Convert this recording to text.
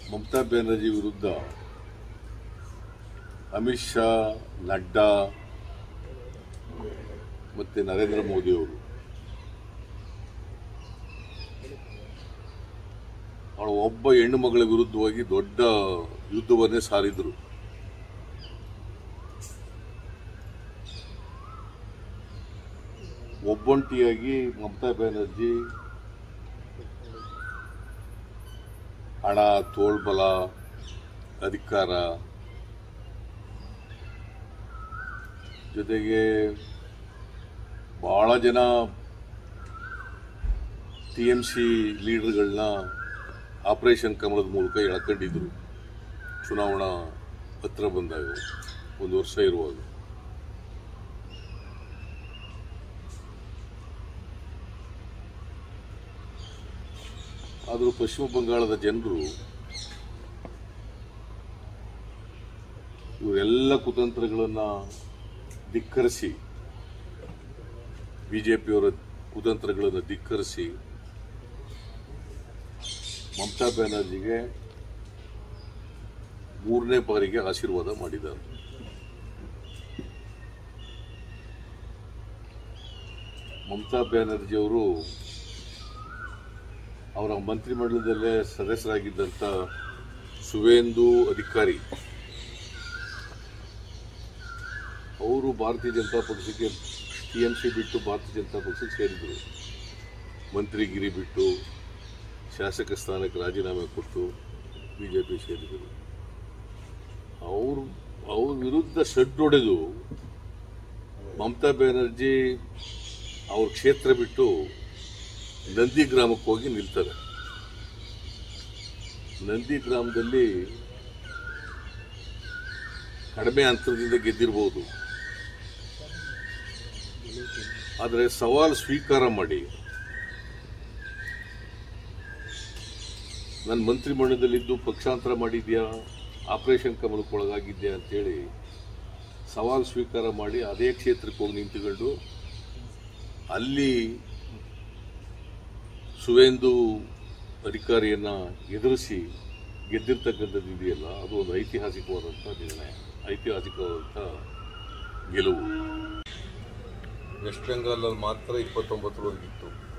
ಮಮತಾ ಬ್ಯಾನರ್ಜಿ ವಿರುದ್ಧ ಅಮಿತ್ ಶಾ ನಡ್ಡಾ ಮತ್ತೆ ನರೇಂದ್ರ ಮೋದಿ ಅವರು ಅವಳ ಒಬ್ಬ ಹೆಣ್ಣು ಮಗಳ ವಿರುದ್ಧವಾಗಿ ದೊಡ್ಡ ಯುದ್ಧವನ್ನೇ ಸಾರಿದ್ರು ಒಬ್ಬೊಂಟಿಯಾಗಿ ಮಮತಾ ಬ್ಯಾನರ್ಜಿ ಹಣ ತೋಳ್ಬಲ ಅಧಿಕಾರ ಜೊತೆಗೆ ಬಹಳ ಜನ ಟಿ ಎಂ ಸಿ ಲೀಡರ್ಗಳನ್ನ ಆಪರೇಷನ್ ಕಮಲದ ಮೂಲಕ ಎಳ್ಕೊಂಡಿದ್ರು ಚುನಾವಣಾ ಹತ್ರ ಬಂದಾಗ ಒಂದು ವರ್ಷ ಇರುವಾಗ ಆದರೂ ಪಶ್ಚಿಮ ಬಂಗಾಳದ ಜನರು ಇವರೆಲ್ಲ ಕುತಂತ್ರಗಳನ್ನು ಧಿಕ್ಕರಿಸಿ ಬಿಜೆಪಿಯವರ ಕುತಂತ್ರಗಳನ್ನು ಧಿಕ್ಕರಿಸಿ ಮಮತಾ ಬ್ಯಾನರ್ಜಿಗೆ ಮೂರನೇ ಬಾರಿಗೆ ಆಶೀರ್ವಾದ ಮಾಡಿದ್ದಾರೆ ಮಮತಾ ಬ್ಯಾನರ್ಜಿ ಅವರು ಅವರ ಮಂತ್ರಿಮಂಡಲದಲ್ಲೇ ಸದಸ್ಯರಾಗಿದ್ದಂಥ ಸುವೇಂದು ಅಧಿಕಾರಿ ಅವರು ಭಾರತೀಯ ಜನತಾ ಪಕ್ಷಕ್ಕೆ ಟಿ ಎಂ ಸಿ ಬಿಟ್ಟು ಭಾರತೀಯ ಜನತಾ ಪಕ್ಷಕ್ಕೆ ಸೇರಿದರು ಮಂತ್ರಿಗಿರಿ ಬಿಟ್ಟು ಶಾಸಕ ಸ್ಥಾನಕ್ಕೆ ರಾಜೀನಾಮೆ ಕೊಟ್ಟು ಬಿ ಜೆ ಪಿ ಸೇರಿದರು ಅವರು ಅವ್ರ ವಿರುದ್ಧ ಹೊಡೆದು ಮಮತಾ ಬ್ಯಾನರ್ಜಿ ಅವ್ರ ಕ್ಷೇತ್ರ ಬಿಟ್ಟು ನಂದಿ ಗ್ರಾಮಕ್ಕೆ ಹೋಗಿ ನಿಲ್ತಾರೆ ನಂದಿ ಗ್ರಾಮದಲ್ಲಿ ಕಡಿಮೆ ಅಂತರದಿಂದ ಗೆದ್ದಿರಬಹುದು ಆದರೆ ಸವಾಲು ಸ್ವೀಕಾರ ಮಾಡಿ ನನ್ನ ಮಂತ್ರಿಮಂಡಲದಲ್ಲಿದ್ದು ಪಕ್ಷಾಂತರ ಮಾಡಿದ್ಯಾ ಆಪರೇಷನ್ ಕಮಲಕ್ಕೆ ಒಳಗಾಗಿದ್ಯಾ ಅಂತೇಳಿ ಸವಾಲು ಸ್ವೀಕಾರ ಮಾಡಿ ಅದೇ ಕ್ಷೇತ್ರಕ್ಕೆ ಹೋಗಿ ನಿಂತುಕೊಂಡು ಅಲ್ಲಿ ಸುವೇಂದು ಅಧಿಕಾರಿಯನ್ನ ಎದುರಿಸಿ ಗೆದ್ದಿರ್ತಕ್ಕಂಥದ್ದು ಇದೆಯಲ್ಲ ಅದು ಒಂದು ಐತಿಹಾಸಿಕವಾದಂಥ ನಿರ್ಣಯ ಐತಿಹಾಸಿಕವಾದಂಥ ಗೆಲುವು ವೆಸ್ಟ್ ಬೆಂಗಾಲಲ್ಲಿ ಮಾತ್ರ ಇಪ್ಪತ್ತೊಂಬತ್ತರವರೆಗಿತ್ತು